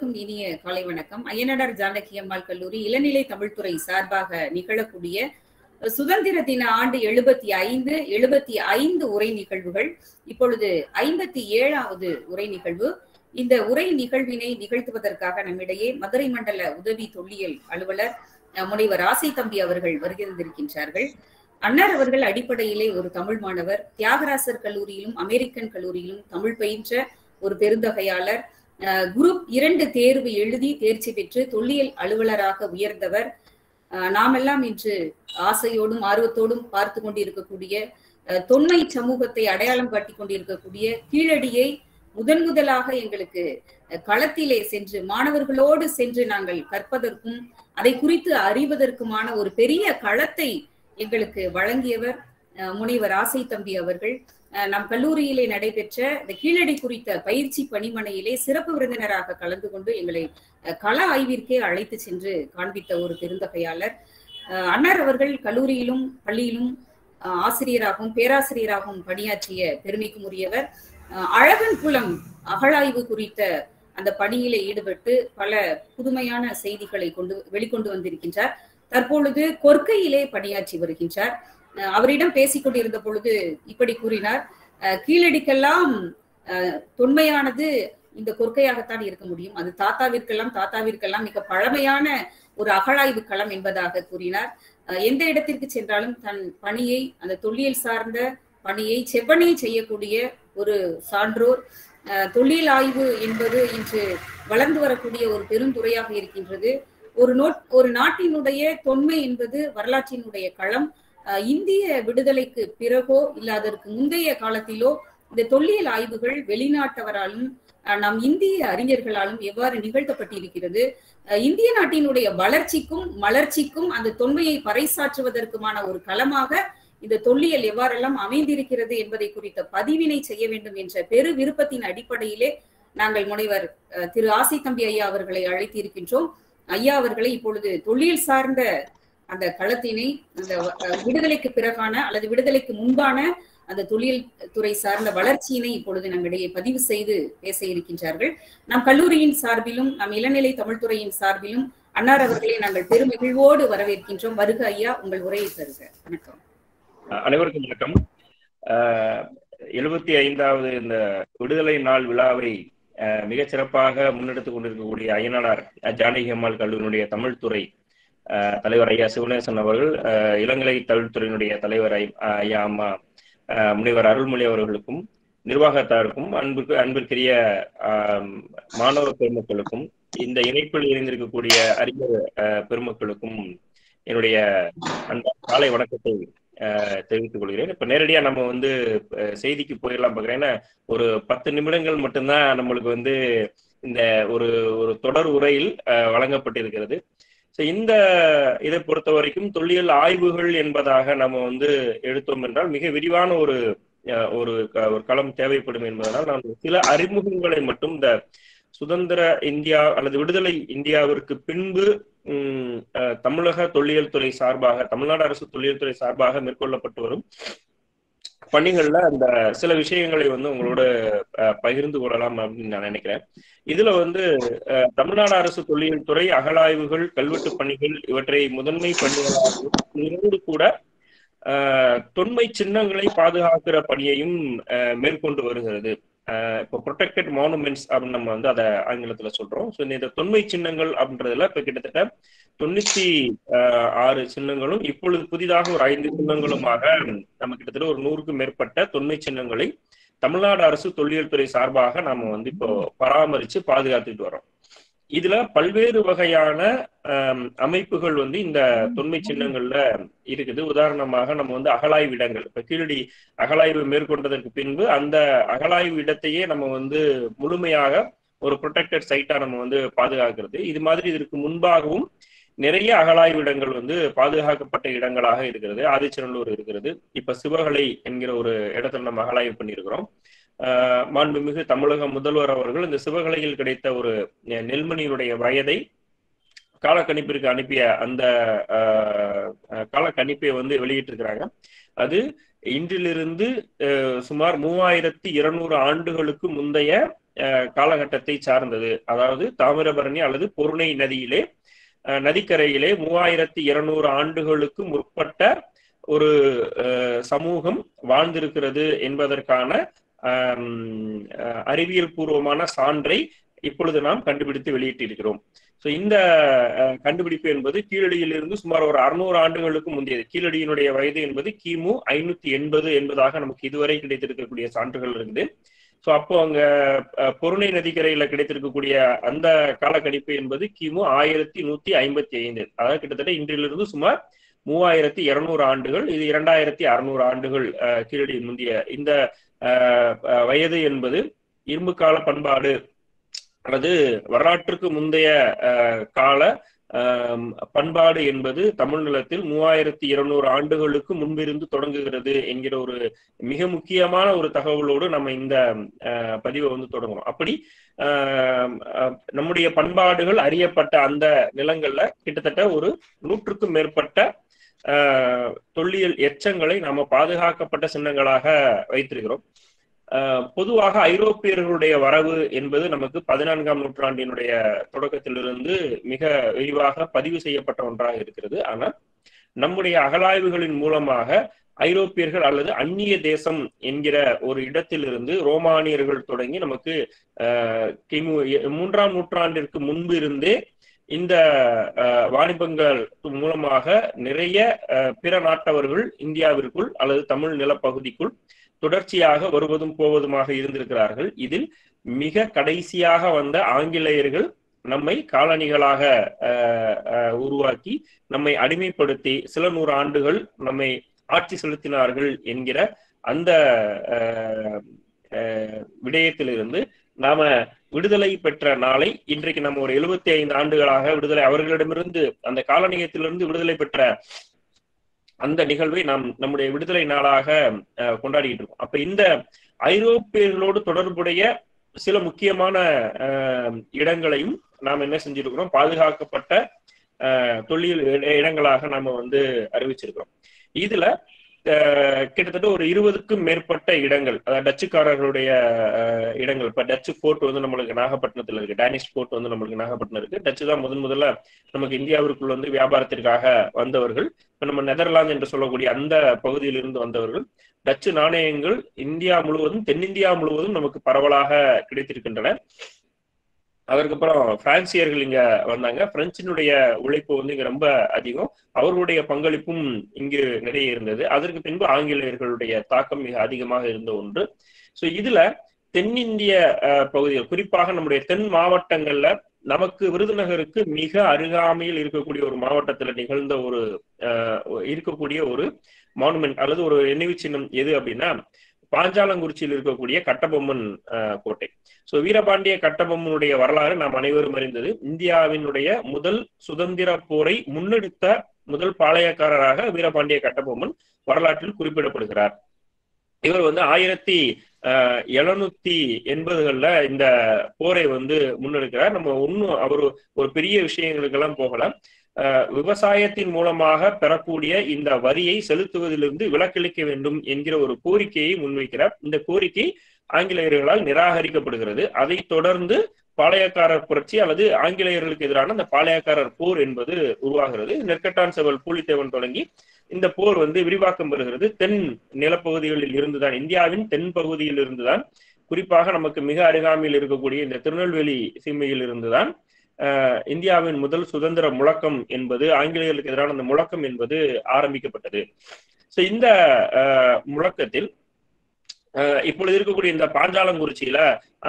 அனைவருக்கும் இனிய காலை வணக்கம் அய்யனடார் ஜானகி அம்மாள் கல்லூரி இளநிலை தமிழ்துறை சார்பாக நிகழக்கூடிய சுதந்திர தின ஆண்டு எழுபத்தி ஐந்து எழுபத்தி ஐந்து உரை நிகழ்வுகள் இப்பொழுது ஐம்பத்தி ஏழாவது உரை நிகழ்வு இந்த உரை நிகழ்வினை நிகழ்த்துவதற்காக நம்மிடையே மதுரை மண்டல உதவி தொல்லியல் அலுவலர் முனைவர் ஆசை தம்பி அவர்கள் வருகின்றிருக்கின்றார்கள் அன்னார் அவர்கள் அடிப்படையிலே ஒரு தமிழ் மாணவர் தியாகராசர் கல்லூரியிலும் அமெரிக்கன் கல்லூரியிலும் தமிழ் பயின்ற ஒரு பெருந்தகையாளர் குரூப் இரண்டு தேர்வு எழுதி தேர்ச்சி பெற்று தொல்லியல் அலுவலராக உயர்ந்தவர் நாமெல்லாம் இன்று ஆசையோடும் ஆர்வத்தோடும் பார்த்து கொண்டிருக்கக்கூடிய தொன்மை சமூகத்தை அடையாளம் காட்டி கொண்டிருக்கக்கூடிய கீழடியை முதன் முதலாக எங்களுக்கு களத்திலே சென்று மாணவர்களோடு சென்று நாங்கள் கற்பதற்கும் அதை குறித்து அறிவதற்குமான ஒரு பெரிய களத்தை எங்களுக்கு வழங்கியவர் முனைவர் ஆசை தம்பி அவர்கள் நம் கல்லூரியிலே நடைபெற்ற இந்த கீழடி குறித்த பயிற்சி பணிமனையிலே சிறப்பு விருந்தினராக கலந்து கொண்டு எங்களை கள ஆய்விற்கே அழைத்து சென்று காண்பித்த ஒரு பெருந்தகையாளர் அன்னார் அவர்கள் கல்லூரியிலும் பள்ளியிலும் ஆசிரியராகவும் பேராசிரியராகவும் பணியாற்றிய பெருமைக்கும் உரியவர் அழகன் குளம் அகழாய்வு குறித்த அந்த பணியிலே ஈடுபட்டு பல புதுமையான செய்திகளை கொண்டு வெளிக்கொண்டு வந்திருக்கின்றார் தற்பொழுது கொற்கையிலே பணியாற்றி வருகின்றார் அவரிடம் பேசிக் கொண்டிருந்த பொழுது இப்படி கூறினார் கீழடிக்கெல்லாம் தொன்மையானது இந்த கொற்கையாகத்தான் இருக்க முடியும் அது தாத்தாவிற்கெல்லாம் தாத்தாவிற்கெல்லாம் மிக பழமையான ஒரு அகழாய்வு களம் என்பதாக கூறினார் எந்த இடத்திற்கு சென்றாலும் தன் பணியை அந்த தொல்லியல் சார்ந்த பணியை செவ்வனே செய்யக்கூடிய ஒரு சான்றோர் தொழில் ஆய்வு என்பது இன்று வளர்ந்து வரக்கூடிய ஒரு பெருந்துறையாக இருக்கின்றது ஒரு நோட் ஒரு நாட்டினுடைய தொன்மை என்பது வரலாற்றினுடைய களம் இந்திய விடுதலைக்கு பிறகோ இல்ல அதற்கு முந்தைய காலத்திலோ இந்த தொல்லியல் ஆய்வுகள் வெளிநாட்டவராலும் நம் இந்திய அறிஞர்களாலும் எவ்வாறு நிகழ்த்தப்பட்டிருக்கிறது இந்திய நாட்டினுடைய வளர்ச்சிக்கும் மலர்ச்சிக்கும் அந்த தொன்மையை பறைசாற்றுவதற்குமான ஒரு களமாக இந்த தொல்லியல் எவ்வாறெல்லாம் அமைந்திருக்கிறது என்பதை குறித்த பதிவினை செய்ய வேண்டும் என்ற பெரு விருப்பத்தின் அடிப்படையிலே நாங்கள் முனைவர் திரு ஆசை தம்பி ஐயா அவர்களை அழைத்து இருக்கின்றோம் ஐயா அவர்களை இப்பொழுது தொல்லியல் சார்ந்த அந்த களத்தினை அந்த விடுதலைக்கு பிறகான அல்லது விடுதலைக்கு முன்பான அந்த தொழில் துறை சார்ந்த வளர்ச்சியினை இப்பொழுது நம்மிடையே பதிவு செய்து பேச இருக்கின்றார்கள் நம் கல்லூரியின் சார்பிலும் நம் இளநிலை தமிழ்துறையின் சார்பிலும் அன்னார் அவர்களை நாங்கள் பெருமகிழ்வோடு வரவேற்கின்றோம் வருக ஐயா உங்கள் உரையை தருக வணக்கம் அனைவருக்கும் வணக்கம் எழுபத்தி ஐந்தாவது இந்த விடுதலை நாள் விழாவை மிக சிறப்பாக முன்னெடுத்துக் கொண்டிருக்கக்கூடிய அய்யனார் ஜானகி அம்மாள் கல்லூரியினுடைய தமிழ்துறை தலைவர் ஐயா சிவநேசன் அவர்கள் இளங்கலை தமிழ்துறையினுடைய தலைவர் ஐயா அம்மா முனைவர் அருள்மொழி அவர்களுக்கும் நிர்வாகத்தாருக்கும் அன்புக்கு அன்பிற்குரிய மாணவ பெருமக்களுக்கும் இந்த இணைப்பில் இணைந்திருக்கக்கூடிய அறிஞர் பெருமக்களுக்கும் என்னுடைய அந்த காலை வணக்கத்தை தெரிவித்துக் கொள்கிறேன் இப்ப நேரடியா நம்ம வந்து செய்திக்கு போயிடலாம் பாக்குறேன் ஏன்னா ஒரு பத்து நிமிடங்கள் மட்டும்தான் நம்மளுக்கு வந்து இந்த ஒரு ஒரு தொடர் உரையில் வழங்கப்பட்டிருக்கிறது ஸோ இந்த இதை பொறுத்த வரைக்கும் தொல்லியல் ஆய்வுகள் என்பதாக நம்ம வந்து எடுத்தோம் என்றால் மிக விரிவான ஒரு ஒரு ஒரு களம் தேவைப்படும் என்பதனால் நான் சில அறிமுகங்களை மட்டும் இந்த சுதந்திர இந்தியா அல்லது விடுதலை இந்தியாவிற்கு பின்பு தமிழக தொல்லியல் துறை சார்பாக தமிழ்நாடு அரசு தொல்லியல் துறை சார்பாக மேற்கொள்ளப்பட்டு வரும் பணிகள்ல அந்த சில விஷயங்களை வந்து உங்களோட பகிர்ந்து கொள்ளலாம் அப்படின்னு நான் நினைக்கிறேன் இதுல வந்து தமிழ்நாடு அரசு தொல்லியல் துறை அகழாய்வுகள் கல்வெட்டு பணிகள் இவற்றை முதன்மை பணிகளாக இருந்து கூட தொன்மை சின்னங்களை பாதுகாக்கிற பணியையும் மேற்கொண்டு வருகிறது இப்போ ப்ரொடெக்டட் மானுமெண்ட்ஸ் அப்படின்னு நம்ம வந்து அதை ஆங்கிலத்துல சொல்றோம் ஸோ இந்த தொன்மை சின்னங்கள் அப்படின்றதுல இப்போ கிட்டத்தட்ட தொண்ணூத்தி ஆறு சின்னங்களும் இப்பொழுது புதிதாக ஒரு ஐந்து சின்னங்களுமாக நம்ம கிட்டத்தட்ட ஒரு நூறுக்கும் மேற்பட்ட தொன்மை சின்னங்களை தமிழ்நாடு அரசு தொல்லியல் துறை சார்பாக நாம வந்து இப்போ பராமரிச்சு பாதுகாத்துட்டு வரோம் இதுல பல்வேறு வகையான அமைப்புகள் வந்து இந்த தொன்மை சின்னங்கள்ல இருக்குது உதாரணமாக நம்ம வந்து அகலாய்வு இடங்கள் இப்ப கீழடி அகலாய்வு மேற்கொண்டதற்கு பின்பு அந்த அகலாய்வு இடத்தையே நம்ம வந்து முழுமையாக ஒரு ப்ரொடெக்டட் சைட்டா நம்ம வந்து பாதுகாக்கிறது இது மாதிரி இதற்கு முன்பாகவும் நிறைய அகலாய்வு இடங்கள் வந்து பாதுகாக்கப்பட்ட இடங்களாக இருக்கிறது ஆதிச்சநல்லூர் இருக்கிறது இப்ப சிவகலை என்கிற ஒரு இடத்துல நம்ம அகலாய்வு பண்ணியிருக்கிறோம் மாண்புமிகு தமிழக முதல்வர் அவர்கள் இந்த சிவகலையில் கிடைத்த ஒரு நெல்மணியுடைய வயதை காலக்கணிப்பிற்கு அனுப்பிய அந்த காலக்கணிப்பை வந்து வெளியிட்டிருக்கிறாங்க அது இன்றிலிருந்து சுமார் மூவாயிரத்தி இருநூறு ஆண்டுகளுக்கு முந்தைய காலகட்டத்தை சார்ந்தது அதாவது தாமிரபரணி அல்லது பொருணை நதியிலே நதிக்கரையிலே மூவாயிரத்தி இருநூறு ஆண்டுகளுக்கு முற்பட்ட ஒரு சமூகம் வாழ்ந்திருக்கிறது என்பதற்கான அறிவியல் பூர்வமான சான்றை இப்பொழுது நாம் கண்டுபிடித்து வெளியிட்டிருக்கிறோம் ஸோ இந்த கண்டுபிடிப்பு என்பது கீழடியிலிருந்து சுமார் ஒரு அறுநூறு ஆண்டுகளுக்கு முந்தையது கீழடியினுடைய வயது என்பது கிமு ஐநூத்தி எண்பது என்பதாக நமக்கு இதுவரை கிடைத்திருக்கக்கூடிய சான்றுகள் இருக்குது ஸோ அப்போ அங்க பொருணை நதிக்கரையில கிடைத்திருக்கக்கூடிய அந்த காலக்கணிப்பு என்பது கிமு ஆயிரத்தி நூத்தி ஐம்பத்தி ஐந்து அதாவது கிட்டத்தட்ட இன்றிலிருந்து சுமார் மூவாயிரத்தி இருநூறு ஆண்டுகள் இது இரண்டாயிரத்தி அறுநூறு ஆண்டுகள் கீழடி முந்தைய இந்த வயது என்பது இரும்பு கால பண்பாடு அல்லது வரலாற்றுக்கு முந்தைய கால பண்பாடு என்பது தமிழ் நிலத்தில் மூவாயிரத்தி இருநூறு ஆண்டுகளுக்கு முன்பிருந்து தொடங்குகிறது என்கிற ஒரு மிக முக்கியமான ஒரு தகவலோடு நம்ம இந்த பதிவை வந்து தொடங்குறோம் அப்படி நம்முடைய பண்பாடுகள் அறியப்பட்ட அந்த நிலங்கள்ல கிட்டத்தட்ட ஒரு நூற்றுக்கும் மேற்பட்ட தொல்லியல் எச்சங்களை நாம பாதுகாக்கப்பட்ட சின்னங்களாக வைத்திருக்கிறோம் பொதுவாக ஐரோப்பியர்களுடைய வரவு என்பது நமக்கு பதினான்காம் நூற்றாண்டினுடைய தொடக்கத்திலிருந்து மிக விரிவாக பதிவு செய்யப்பட்ட ஒன்றாக இருக்கிறது ஆனால் நம்முடைய அகலாய்வுகளின் மூலமாக ஐரோப்பியர்கள் அல்லது அந்நிய தேசம் என்கிற ஒரு இடத்திலிருந்து ரோமானியர்கள் தொடங்கி நமக்கு கிமு மூன்றாம் நூற்றாண்டிற்கு முன்பு இருந்தே இந்த வாணிபங்கள் மூலமாக நிறைய பிற நாட்டவர்கள் இந்தியாவிற்குள் அல்லது தமிழ் நிலப்பகுதிக்குள் தொடர்ச்சியாக வருவதும் போவதுமாக இருந்திருக்கிறார்கள் இதில் மிக கடைசியாக வந்த ஆங்கிலேயர்கள் நம்மை காலனிகளாக உருவாக்கி நம்மை அடிமைப்படுத்தி சில நூறு ஆண்டுகள் நம்மை ஆட்சி செலுத்தினார்கள் என்கிற அந்த விடயத்திலிருந்து நாம விடுதலை பெற்ற நாளை இன்றைக்கு நம்ம ஒரு எழுபத்தி ஐந்து ஆண்டுகளாக விடுதலை அவர்களிடமிருந்து அந்த காலனியத்திலிருந்து விடுதலை பெற்ற அந்த நிகழ்வை நாம் நம்முடைய விடுதலை நாளாக கொண்டாடிட்டு இருக்கோம் அப்ப இந்த ஐரோப்பியர்களோடு தொடர்புடைய சில முக்கியமான இடங்களையும் நாம் என்ன செஞ்சிருக்கிறோம் பாதுகாக்கப்பட்ட தொழில் இடங்களாக நாம வந்து அறிவிச்சிருக்கிறோம் இதுல கிட்டத்தட்ட ஒரு இருபதுக்கும் மேற்பட்ட இடங்கள் அதாவது டச்சுக்காரர்களுடைய இடங்கள் இப்ப டச்சு போர்ட் வந்து நம்மளுக்கு நாகப்பட்டினத்துல இருக்கு டேனிஷ் போர்ட் வந்து நம்மளுக்கு நாகப்பட்டினம் இருக்கு டச்சு தான் முதன் முதல்ல நமக்கு இந்தியாவிற்குள் வந்து வியாபாரத்திற்காக வந்தவர்கள் இப்ப நம்ம நெதர்லாந்து என்று சொல்லக்கூடிய அந்த பகுதியிலிருந்து வந்தவர்கள் டச்சு நாணயங்கள் இந்தியா முழுவதும் தென்னிந்தியா முழுவதும் நமக்கு பரவலாக கிடைத்திருக்கின்றன அதற்கப்புறம் பிரான்சியர்கள் இங்க வந்தாங்க பிரெஞ்சினுடைய உழைப்பு வந்து இங்க ரொம்ப அதிகம் அவர்களுடைய பங்களிப்பும் இங்கு நிறைய இருந்தது அதற்கு பின்பு ஆங்கிலேயர்களுடைய தாக்கம் மிக அதிகமாக இருந்த ஒன்று ஸோ இதுல தென்னிந்திய பகுதிகள் குறிப்பாக நம்முடைய தென் மாவட்டங்கள்ல நமக்கு விருதுநகருக்கு மிக அருகாமையில் இருக்கக்கூடிய ஒரு மாவட்டத்துல நிகழ்ந்த ஒரு இருக்கக்கூடிய ஒரு மானுமெண்ட் அல்லது ஒரு நினைவு சின்னம் எது அப்படின்னா பாஞ்சாலங்குறிச்சியில் இருக்கக்கூடிய கட்டபொம்மன் கோட்டை சோ வீரபாண்டிய கட்டபொம்மனுடைய வரலாறு நாம் அனைவரும் அறிந்தது இந்தியாவினுடைய முதல் சுதந்திர போரை முன்னெடுத்த முதல் பாளையக்காரராக வீரபாண்டிய கட்டபொம்மன் வரலாற்றில் குறிப்பிடப்படுகிறார் இவர் வந்து ஆயிரத்தி எழுநூத்தி எண்பதுகள்ல இந்த போரை வந்து முன்னெடுக்கிறார் நம்ம ஒன்னும் அவர் ஒரு பெரிய விஷயங்களுக்கெல்லாம் போகலாம் விவசாயத்தின் மூலமாக பெறக்கூடிய இந்த வரியை செலுத்துவதிலிருந்து விலக்களிக்க வேண்டும் என்கிற ஒரு கோரிக்கையை முன்வைக்கிறார் இந்த கோரிக்கை ஆங்கிலேயர்களால் நிராகரிக்கப்படுகிறது அதை தொடர்ந்து பாளையக்காரர் புரட்சி அல்லது ஆங்கிலேயர்களுக்கு எதிரான அந்த பாளையக்காரர் போர் என்பது உருவாகிறது நெற்கட்டான் செவல் பூலித்தேவன் தொடங்கி இந்த போர் வந்து விரிவாக்கம் பெறுகிறது தென் நிலப்பகுதிகளில் இருந்துதான் இந்தியாவின் தென் பகுதியில் இருந்துதான் குறிப்பாக நமக்கு மிக அருகாமையில் இருக்கக்கூடிய இந்த திருநெல்வேலி சீமையில் இருந்துதான் இந்தியாவின் முதல் சுதந்திர முழக்கம் என்பது ஆங்கிலேயர்களுக்கு எதிரான அந்த முழக்கம் என்பது ஆரம்பிக்கப்பட்டது ஸோ இந்த முழக்கத்தில் இப்பொழுது இருக்கக்கூடிய இந்த பாஞ்சாலங்குறிச்சியில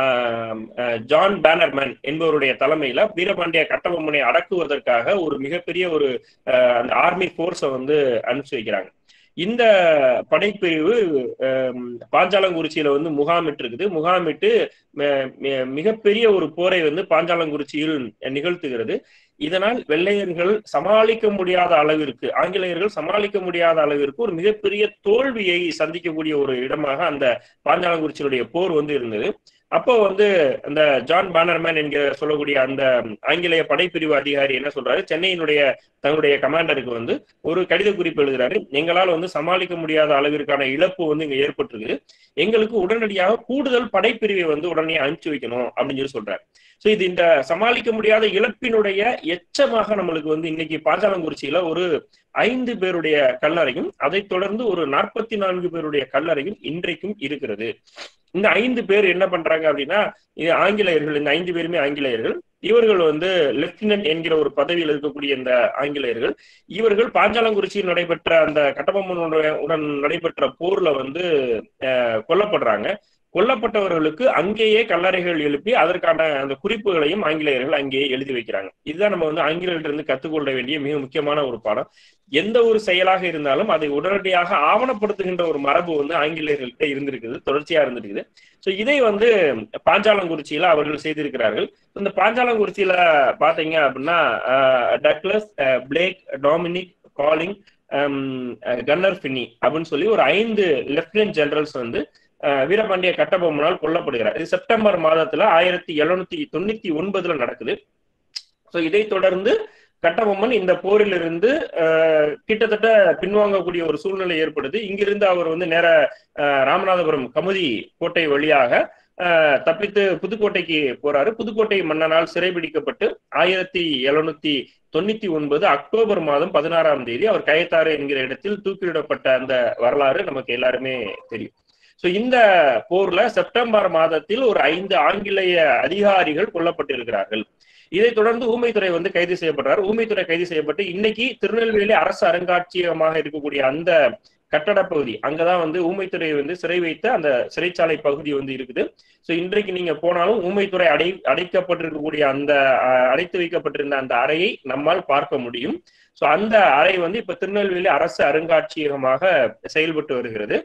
ஜான் பேனர்மேன் என்பவருடைய தலைமையில வீரபாண்டிய கட்டபொம்மனை அடக்குவதற்காக ஒரு மிகப்பெரிய ஒரு அந்த ஆர்மி போர்ஸை வந்து அனுப்பிச்சு வைக்கிறாங்க இந்த படைப்பிரிவு பாஞ்சாலங்குறிச்சியில வந்து முகாமிட்டு இருக்குது முகாமிட்டு மிகப்பெரிய ஒரு போரை வந்து பாஞ்சாலங்குறிச்சியில் நிகழ்த்துகிறது இதனால் வெள்ளையர்கள் சமாளிக்க முடியாத அளவிற்கு ஆங்கிலேயர்கள் சமாளிக்க முடியாத அளவிற்கு ஒரு மிகப்பெரிய தோல்வியை சந்திக்கக்கூடிய ஒரு இடமாக அந்த பாஞ்சாலங்குறிச்சியினுடைய போர் வந்து இருந்தது அப்போ வந்து அந்த ஜான் பானர்மேன் என்கிற சொல்லக்கூடிய அந்த ஆங்கிலேய படைப்பிரிவு அதிகாரி என்ன சொல்றாரு சென்னையினுடைய தன்னுடைய கமாண்டருக்கு வந்து ஒரு கடித குறிப்பு எழுதுறாரு எங்களால் வந்து சமாளிக்க முடியாத அளவிற்கான இழப்பு வந்து இங்க ஏற்பட்டிருக்கு எங்களுக்கு உடனடியாக கூடுதல் படைப்பிரிவை வந்து உடனே அனுப்பிச்சு வைக்கணும் அப்படின்னு சொல்லி சொல்றாரு சோ இது இந்த சமாளிக்க முடியாத இழப்பினுடைய எச்சமாக நம்மளுக்கு வந்து இன்னைக்கு பாஞ்சாலங்குறிச்சியில ஒரு ஐந்து பேருடைய கல்லறையும் அதைத் தொடர்ந்து ஒரு நாற்பத்தி நான்கு பேருடைய கல்லறையும் இன்றைக்கும் இருக்கிறது இந்த ஐந்து பேர் என்ன பண்றாங்க அப்படின்னா இது ஆங்கிலேயர்கள் இந்த ஐந்து பேருமே ஆங்கிலேயர்கள் இவர்கள் வந்து லெப்டினன்ட் என்கிற ஒரு பதவியில் இருக்கக்கூடிய இந்த ஆங்கிலேயர்கள் இவர்கள் பாஞ்சாலங்குறிச்சியில் நடைபெற்ற அந்த கட்டபொம்மனுடைய உடன் நடைபெற்ற போர்ல வந்து கொல்லப்படுறாங்க கொல்லப்பட்டவர்களுக்கு அங்கேயே கல்லறைகள் எழுப்பி அதற்கான அந்த குறிப்புகளையும் ஆங்கிலேயர்கள் அங்கேயே எழுதி வைக்கிறாங்க இதுதான் நம்ம வந்து ஆங்கிலேயர்களிருந்து கற்றுக்கொள்ள வேண்டிய மிக முக்கியமான ஒரு பாடம் எந்த ஒரு செயலாக இருந்தாலும் அதை உடனடியாக ஆவணப்படுத்துகின்ற ஒரு மரபு வந்து ஆங்கிலேயர்கள்ட்ட இருந்திருக்குது தொடர்ச்சியா இருந்திருக்குது ஸோ இதை வந்து பாஞ்சாலங்குறிச்சியில அவர்கள் செய்திருக்கிறார்கள் இந்த பாஞ்சாலங்குறிச்சியில பாத்தீங்க அப்படின்னா Douglas Blake Dominic Colling Connor Binnie அப்படின்னு சொல்லி ஒரு ஐந்து லெப்டினன்ட் ஜெனரல்ஸ் வந்து வீரபாண்டிய கட்டபொம்மனால் கொல்லப்படுகிறார் இது செப்டம்பர் மாதத்துல ஆயிரத்தி எழுநூத்தி தொண்ணூத்தி ஒன்பதுல நடக்குது ஸோ இதை தொடர்ந்து கட்டபொம்மன் இந்த போரிலிருந்து கிட்டத்தட்ட பின்வாங்கக்கூடிய ஒரு சூழ்நிலை ஏற்படுது இங்கிருந்து அவர் வந்து நேர ராமநாதபுரம் கமுதி கோட்டை வழியாக தப்பித்து புதுக்கோட்டைக்கு போறாரு புதுக்கோட்டை மன்னனால் சிறைபிடிக்கப்பட்டு ஆயிரத்தி எழுநூத்தி தொண்ணூத்தி ஒன்பது அக்டோபர் மாதம் பதினாறாம் தேதி அவர் கயத்தாறு என்கிற இடத்தில் தூக்கிலிடப்பட்ட அந்த வரலாறு நமக்கு எல்லாருமே தெரியும் சோ இந்த போர்ல செப்டம்பர் மாதத்தில் ஒரு ஐந்து ஆங்கிலேய அதிகாரிகள் கொல்லப்பட்டிருக்கிறார்கள் இதைத் தொடர்ந்து ஊமைத்துறை வந்து கைது செய்யப்படுறார் ஊமைத்துறை கைது செய்யப்பட்டு இன்னைக்கு திருநெல்வேலி அரசு அருங்காட்சியகமாக இருக்கக்கூடிய அந்த கட்டட பகுதி அங்கதான் வந்து ஊமைத்துறை வந்து சிறை வைத்த அந்த சிறைச்சாலை பகுதி வந்து இருக்குது ஸோ இன்றைக்கு நீங்க போனாலும் ஊமைத்துறை அடை அடைக்கப்பட்டிருக்கக்கூடிய அந்த அடைத்து வைக்கப்பட்டிருந்த அந்த அறையை நம்மால் பார்க்க முடியும் ஸோ அந்த அறை வந்து இப்ப திருநெல்வேலி அரசு அருங்காட்சியகமாக செயல்பட்டு வருகிறது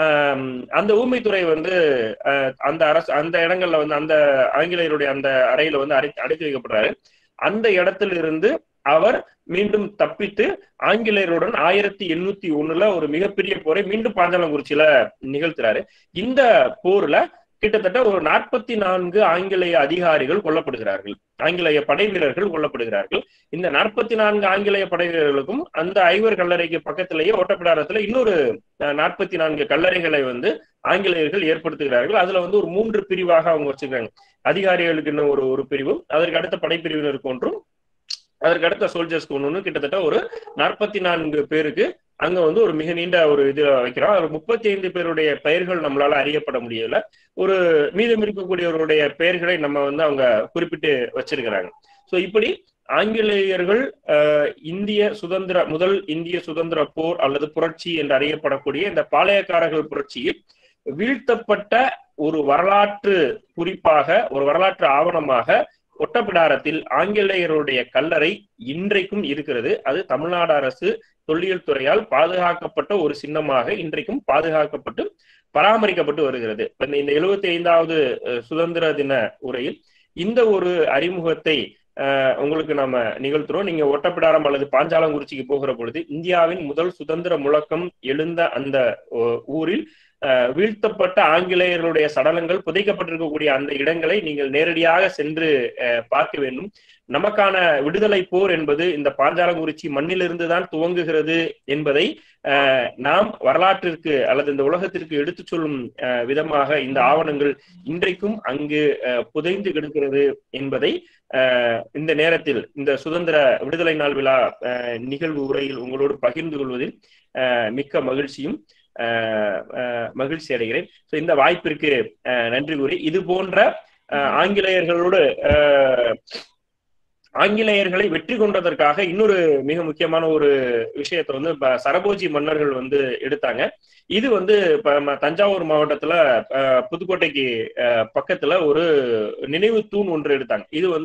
அந்த ஊமைத்துறை வந்து அந்த அரசு அந்த இடங்கள்ல வந்து அந்த ஆங்கிலேயருடைய அந்த அறையில வந்து அடை அடைத்து வைக்கப்படுறாரு அந்த இடத்துல இருந்து அவர் மீண்டும் தப்பித்து ஆங்கிலேயருடன் ஆயிரத்தி எண்ணூத்தி ஒண்ணுல ஒரு மிகப்பெரிய போரை மீண்டும் பாஞ்சாலங்குறிச்சியில நிகழ்த்துறாரு இந்த போர்ல கிட்டத்தட்ட ஒரு நாற்பத்தி நான்கு ஆங்கிலேய அதிகாரிகள் கொல்லப்படுகிறார்கள் ஆங்கிலேய படை வீரர்கள் கொல்லப்படுகிறார்கள் இந்த நாற்பத்தி நான்கு ஆங்கிலேய படை வீரர்களுக்கும் அந்த ஐவர் கல்லறைக்கு பக்கத்திலேயே ஓட்டப்பிடாரத்துல இன்னொரு நாற்பத்தி நான்கு கல்லறைகளை வந்து ஆங்கிலேயர்கள் ஏற்படுத்துகிறார்கள் அதுல வந்து ஒரு மூன்று பிரிவாக அவங்க வச்சிருக்காங்க அதிகாரிகளுக்கு இன்னும் ஒரு ஒரு பிரிவும் அதற்கு அடுத்த படைப்பிரிவினருக்கு ஒன்றும் அதற்கு அடுத்த சோல்ஜர்ஸ்க்கு ஒன்று கிட்டத்தட்ட ஒரு நாற்பத்தி நான்கு பேருக்கு அங்க வந்து ஒரு மிக நீண்ட ஒரு இது வைக்கிறோம் ஒரு முப்பத்தி ஐந்து பேருடைய பெயர்கள் நம்மளால அறியப்பட முடியல ஒரு மீதம் இருக்கக்கூடியவருடைய பெயர்களை நம்ம வந்து அவங்க குறிப்பிட்டு வச்சிருக்கிறாங்க சோ இப்படி ஆங்கிலேயர்கள் இந்திய சுதந்திர முதல் இந்திய சுதந்திர போர் அல்லது புரட்சி என்று அறியப்படக்கூடிய இந்த பாளையக்காரர்கள் புரட்சியில் வீழ்த்தப்பட்ட ஒரு வரலாற்று குறிப்பாக ஒரு வரலாற்று ஆவணமாக ஒட்டப்பிடாரத்தில் ஆங்கிலேயருடைய கல்லறை இன்றைக்கும் இருக்கிறது அது தமிழ்நாடு அரசு தொல்லியல் துறையால் பாதுகாக்கப்பட்ட ஒரு சின்னமாக இன்றைக்கும் பாதுகாக்கப்பட்டு பராமரிக்கப்பட்டு வருகிறது இந்த எழுபத்தி ஐந்தாவது சுதந்திர தின உரையில் இந்த ஒரு அறிமுகத்தை உங்களுக்கு நாம நிகழ்த்துறோம் நீங்க ஒட்டப்பிடாரம் அல்லது பாஞ்சாலங்குறிச்சிக்கு போகிற பொழுது இந்தியாவின் முதல் சுதந்திர முழக்கம் எழுந்த அந்த ஊரில் வீழ்த்தப்பட்ட ஆங்கிலேயர்களுடைய சடலங்கள் புதைக்கப்பட்டிருக்கக்கூடிய அந்த இடங்களை நீங்கள் நேரடியாக சென்று பார்க்க வேண்டும் நமக்கான விடுதலை போர் என்பது இந்த பாஞ்சாலங்குறிச்சி மண்ணிலிருந்து தான் துவங்குகிறது என்பதை நாம் வரலாற்றிற்கு அல்லது இந்த உலகத்திற்கு எடுத்து சொல்லும் விதமாக இந்த ஆவணங்கள் இன்றைக்கும் அங்கு புதைந்து கிடக்கிறது என்பதை இந்த நேரத்தில் இந்த சுதந்திர விடுதலை நாள் விழா நிகழ்வு உரையில் உங்களோடு பகிர்ந்து கொள்வதில் மிக்க மகிழ்ச்சியும் மகிழ்ச்சி அடைகிறேன் ஸோ இந்த வாய்ப்பிற்கு நன்றி கூறி இது போன்ற ஆங்கிலேயர்களோடு ஆங்கிலேயர்களை வெற்றி கொண்டதற்காக இன்னொரு மிக முக்கியமான ஒரு விஷயத்த வந்து சரபோஜி மன்னர்கள் வந்து எடுத்தாங்க இது வந்து தஞ்சாவூர் மாவட்டத்துல புதுக்கோட்டைக்கு பக்கத்துல ஒரு நினைவு தூண் ஒன்று எடுத்தாங்க இது வந்து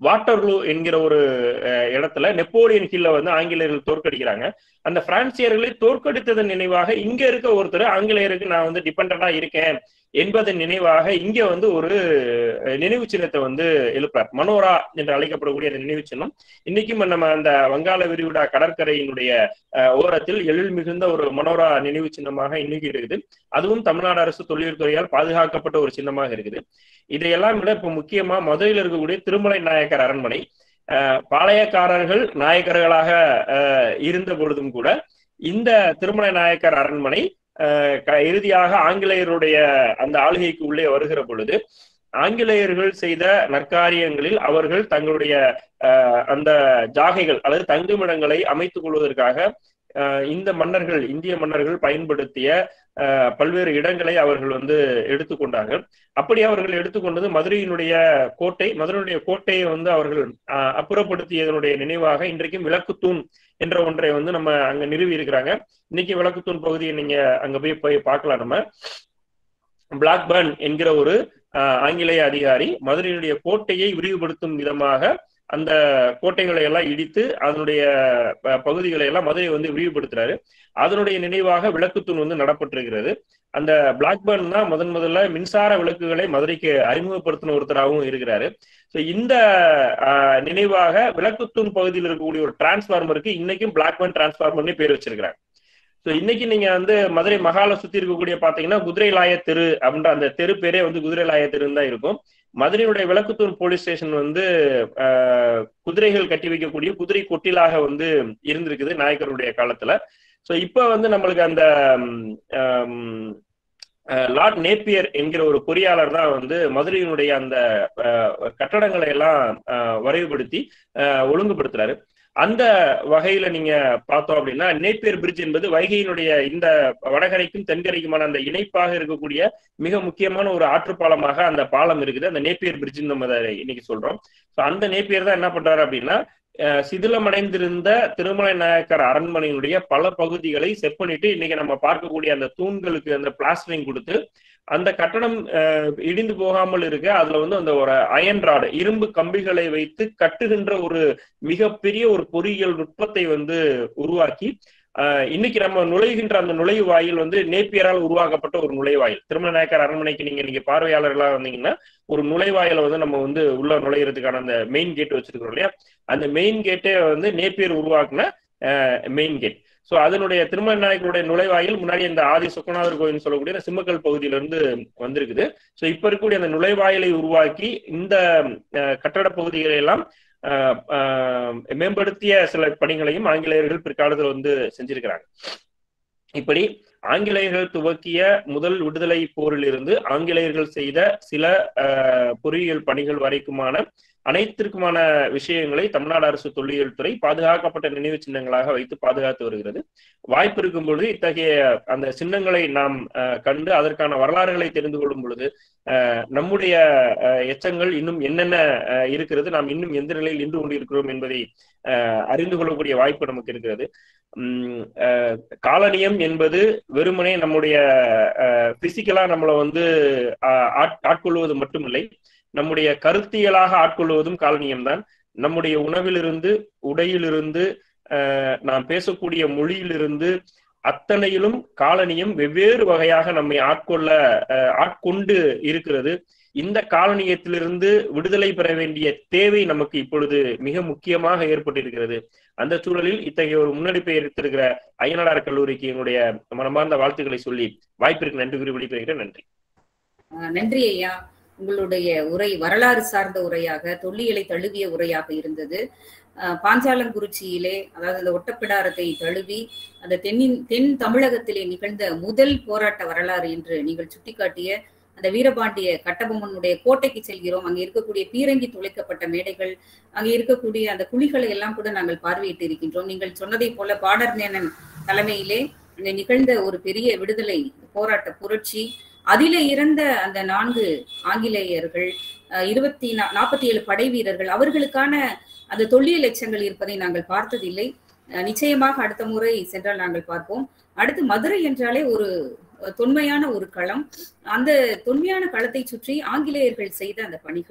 வாட்டர்லூ என்கிற ஒரு இடத்துல நெப்போலியன் ஹில்ல வந்து ஆங்கிலேயர்கள் தோற்கடிக்கிறாங்க அந்த பிரான்சியர்களை தோற்கடித்ததன் நினைவாக இங்க இருக்க ஒருத்தர் ஆங்கிலேயருக்கு நான் வந்து டிபெண்டா இருக்கேன் என்பதன் நினைவாக இங்க வந்து ஒரு நினைவு சின்னத்தை வந்து எழுப்பார் மனோரா என்று அழைக்கப்படக்கூடிய அந்த நினைவு சின்னம் இன்னைக்கும் நம்ம அந்த வங்காள விரிகுடா கடற்கரையினுடைய ஓரத்தில் எழில் மிகுந்த ஒரு மனோரா நினைவு சின்னமாக இன்னைக்கு இருக்குது அதுவும் தமிழ்நாடு அரசு தொழில் துறையால் பாதுகாக்கப்பட்ட ஒரு சின்னமாக இருக்குது இதையெல்லாம் விட இப்ப முக்கியமா மதுரையில் இருக்கக்கூடிய திருமலை நாயக்கர் அரண்மனை பாளையக்காரர்கள் நாயக்கர்களாக இருந்த பொழுதும் கூட இந்த திருமலை நாயக்கர் அரண்மனை இறுதியாக ஆங்கிலேயருடைய அந்த ஆளுகைக்கு உள்ளே வருகிற பொழுது ஆங்கிலேயர்கள் செய்த நற்காரியங்களில் அவர்கள் தங்களுடைய அந்த ஜாகைகள் அல்லது தங்குமிடங்களை அமைத்துக் கொள்வதற்காக இந்த மன்னர்கள் இந்திய மன்னர்கள் பயன்படுத்திய பல்வேறு இடங்களை அவர்கள் வந்து எடுத்துக்கொண்டார்கள் அப்படி அவர்கள் எடுத்துக்கொண்டது மதுரையினுடைய கோட்டை மதுரையினுடைய கோட்டையை வந்து அவர்கள் அப்புறப்படுத்தியதனுடைய நினைவாக இன்றைக்கும் விளக்குத்தூண் என்ற ஒன்றை வந்து நம்ம அங்க நிறுவி இருக்கிறாங்க இன்னைக்கு விளக்குத்தூண் பகுதியை நீங்க அங்க போய் போய் பார்க்கலாம் நம்ம பிளாக்பர்ன் என்கிற ஒரு ஆங்கிலேய அதிகாரி மதுரையினுடைய கோட்டையை விரிவுபடுத்தும் விதமாக அந்த கோட்டைகளை எல்லாம் இடித்து அதனுடைய பகுதிகளை எல்லாம் மதுரை வந்து விரிவுபடுத்துறாரு அதனுடைய நினைவாக விளக்குத்தூண் வந்து நடப்பட்டிருக்கிறது அந்த பிளாக்பர்ன் தான் முதன் முதல்ல மின்சார விளக்குகளை மதுரைக்கு அறிமுகப்படுத்தின ஒருத்தராகவும் இருக்கிறாரு ஸோ இந்த நினைவாக விளக்குத்தூண் பகுதியில் இருக்கக்கூடிய ஒரு டிரான்ஸ்பார்மருக்கு இன்னைக்கும் பிளாக்பர்ன் டிரான்ஸ்பார்மர்னு பேர் வச்சிருக்கிறாங்க ஸோ இன்னைக்கு நீங்க வந்து மதுரை மகால சுத்தி இருக்கக்கூடிய பாத்தீங்கன்னா குதிரை லாய தெரு அப்படின்ற அந்த தெரு பேரே வந்து குதிரை லாய தெருன்னு தான் இருக்கும் மதுரையுடைய விளக்குத்தூர் போலீஸ் ஸ்டேஷன் வந்து குதிரைகள் கட்டி வைக்கக்கூடிய குதிரை கொட்டிலாக வந்து இருந்திருக்குது நாயக்கருடைய காலத்துல ஸோ இப்ப வந்து நம்மளுக்கு அந்த லார்ட் நேப்பியர் என்கிற ஒரு பொறியாளர் தான் வந்து மதுரையினுடைய அந்த கட்டடங்களை எல்லாம் வரைவுபடுத்தி ஒழுங்குபடுத்துறாரு அந்த வகையில நீங்க பார்த்தோம் அப்படின்னா நேப்பியர் பிரிட்ஜ் என்பது வைகையினுடைய இந்த வடகரைக்கும் தென்கரைக்குமான அந்த இணைப்பாக இருக்கக்கூடிய மிக முக்கியமான ஒரு ஆற்றுப்பாலமாக அந்த பாலம் இருக்குது அந்த நேப்பியர் பிரிட்ஜ் நம்ம அதை இன்னைக்கு சொல்றோம் ஸோ அந்த நேப்பியர் தான் என்ன பண்றாரு அப்படின்னா சிதிலமடைந்திருந்த திருமலை நாயக்கர் அரண்மனையினுடைய பல பகுதிகளை செப்பனிட்டு இன்னைக்கு நம்ம பார்க்கக்கூடிய அந்த தூண்களுக்கு அந்த பிளாஸ்டரிங் கொடுத்து அந்த கட்டடம் இடிந்து போகாமல் இருக்க அதுல வந்து அந்த ஒரு அயன் ராடு இரும்பு கம்பிகளை வைத்து கட்டுகின்ற ஒரு மிகப்பெரிய ஒரு பொறியியல் நுட்பத்தை வந்து உருவாக்கி இன்னைக்கு நம்ம நுழைகின்ற அந்த நுழைவாயில் வந்து நேப்பியரால் உருவாக்கப்பட்ட ஒரு நுழைவாயில் திருமண நாயக்கர் அரண்மனைக்கு நீங்க நீங்க பார்வையாளர்களா வந்தீங்கன்னா ஒரு நுழைவாயில வந்து நம்ம வந்து உள்ள நுழையிறதுக்கான அந்த மெயின் கேட் வச்சிருக்கிறோம் இல்லையா அந்த மெயின் கேட்டே வந்து நேப்பியர் உருவாக்குன மெயின் கேட் ஸோ அதனுடைய திருமண நாயக்கருடைய நுழைவாயில் முன்னாடி இந்த ஆதி சொக்கநாதர் கோயில் சொல்லக்கூடிய சிம்மக்கல் பகுதியில இருந்து வந்திருக்குது ஸோ இப்ப இருக்கக்கூடிய அந்த நுழைவாயிலை உருவாக்கி இந்த கட்டட பகுதிகளை எல்லாம் மேம்படுத்திய சில பணிகளையும் ஆங்கிலேயர்கள் பிற்காலத்தில் வந்து செஞ்சிருக்கிறாங்க இப்படி ஆங்கிலேயர்கள் துவக்கிய முதல் விடுதலை போரில் இருந்து ஆங்கிலேயர்கள் செய்த சில பொறியியல் பணிகள் வரைக்குமான அனைத்திற்குமான விஷயங்களை தமிழ்நாடு அரசு தொல்லியல் துறை பாதுகாக்கப்பட்ட நினைவு சின்னங்களாக வைத்து பாதுகாத்து வருகிறது வாய்ப்பு இருக்கும் பொழுது இத்தகைய அந்த சின்னங்களை நாம் கண்டு அதற்கான வரலாறுகளை தெரிந்து கொள்ளும் பொழுது நம்முடைய எச்சங்கள் இன்னும் என்னென்ன இருக்கிறது நாம் இன்னும் எந்த நிலையில் நின்று கொண்டிருக்கிறோம் என்பதை அறிந்து கொள்ளக்கூடிய வாய்ப்பு நமக்கு இருக்கிறது காலனியம் என்பது வெறுமனே நம்முடைய பிசிக்கலா நம்மளை வந்து ஆட்கொள்வது மட்டுமில்லை நம்முடைய கருத்தியலாக ஆட்கொள்வதும் காலனியம் தான் நம்முடைய உணவிலிருந்து உடையிலிருந்து நாம் பேசக்கூடிய மொழியிலிருந்து அத்தனையிலும் காலனியம் வெவ்வேறு வகையாக நம்மை ஆட்கொள்ள ஆட்கொண்டு இருக்கிறது இந்த காலனியத்திலிருந்து விடுதலை பெற வேண்டிய தேவை நமக்கு இப்பொழுது மிக முக்கியமாக ஏற்பட்டிருக்கிறது அந்த சூழலில் இத்தகைய ஒரு முன்னெடுப்பை எடுத்திருக்கிற அய்யனார் கல்லூரிக்கு என்னுடைய மனமார்ந்த வாழ்த்துக்களை சொல்லி வாய்ப்பிற்கு நன்றி கூறி விடைபெறுகிறேன் நன்றி நன்றி ஐயா உங்களுடைய உரை வரலாறு சார்ந்த உரையாக தொல்லியலை தழுவிய உரையாக இருந்தது பாஞ்சாலங்குறிச்சியிலே அதாவது அந்த ஒட்டப்பிடாரத்தை தழுவி அந்த தென்னின் தென் தமிழகத்திலே நிகழ்ந்த முதல் போராட்ட வரலாறு என்று நீங்கள் சுட்டிக்காட்டிய அந்த வீரபாண்டிய கட்டபொம்மனுடைய கோட்டைக்கு செல்கிறோம் அங்கே இருக்கக்கூடிய பீரங்கி துளைக்கப்பட்ட மேடைகள் அங்கே இருக்கக்கூடிய அந்த குழிகளை எல்லாம் கூட நாங்கள் பார்வையிட்டு இருக்கின்றோம் நீங்கள் சொன்னதை போல பாடர்நேனன் தலைமையிலே அங்கே நிகழ்ந்த ஒரு பெரிய விடுதலை போராட்ட புரட்சி அதில இறந்த அந்த நான்கு ஆங்கிலேயர்கள் இருபத்தி நாற்பத்தி ஏழு படை வீரர்கள் அவர்களுக்கான அந்த தொல்லியல் எச்சங்கள் இருப்பதை நாங்கள் பார்த்ததில்லை நிச்சயமாக அடுத்த முறை சென்றால் நாங்கள் பார்ப்போம் அடுத்து மதுரை என்றாலே ஒரு தொன்மையான ஒரு களம் அந்த தொன்மையான களத்தை சுற்றி ஆங்கிலேயர்கள் செய்த அந்த பணிகள்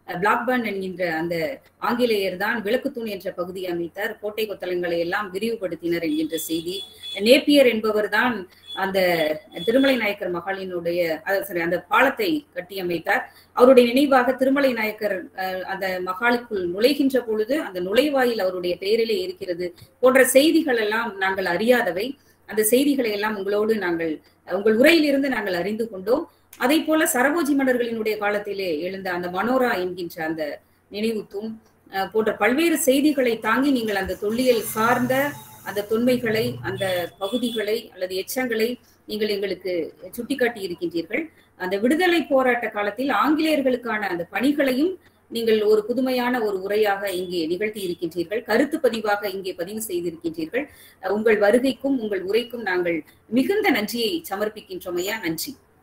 பிளாக்பர்ன் என்கின்ற அந்த ஆங்கிலேயர் தான் விளக்குத்தூண் என்ற பகுதியை அமைத்தார் கோட்டை கொத்தளங்களை எல்லாம் விரிவுபடுத்தினர் என்கின்ற செய்தி நேப்பியர் என்பவர் தான் அந்த திருமலை நாயக்கர் மகாலினுடைய சரி அந்த பாலத்தை கட்டியமைத்தார் அவருடைய நினைவாக திருமலை நாயக்கர் அந்த மகாலுக்குள் நுழைகின்ற பொழுது அந்த நுழைவாயில் அவருடைய பெயரிலே இருக்கிறது போன்ற செய்திகள் எல்லாம் நாங்கள் அறியாதவை அந்த செய்திகளை எல்லாம் உங்களோடு நாங்கள் உங்கள் உரையிலிருந்து நாங்கள் அறிந்து கொண்டோம் அதே போல சரபோஜி மன்னர்களினுடைய காலத்திலே எழுந்த அந்த மனோரா என்கின்ற அந்த நினைவு தூண் போன்ற பல்வேறு செய்திகளை தாங்கி நீங்கள் அந்த தொல்லியல் சார்ந்த அந்த தொன்மைகளை அந்த பகுதிகளை அல்லது எச்சங்களை நீங்கள் எங்களுக்கு சுட்டிக்காட்டி இருக்கின்றீர்கள் அந்த விடுதலை போராட்ட காலத்தில் ஆங்கிலேயர்களுக்கான அந்த பணிகளையும் நீங்கள் ஒரு புதுமையான ஒரு உரையாக இங்கே நிகழ்த்தி இருக்கின்றீர்கள் கருத்து பதிவாக இங்கே பதிவு செய்திருக்கின்றீர்கள் உங்கள் வருகைக்கும் உங்கள் உரைக்கும் நாங்கள் மிகுந்த நன்றியை சமர்ப்பிக்கின்றோம் ஐயா நன்றி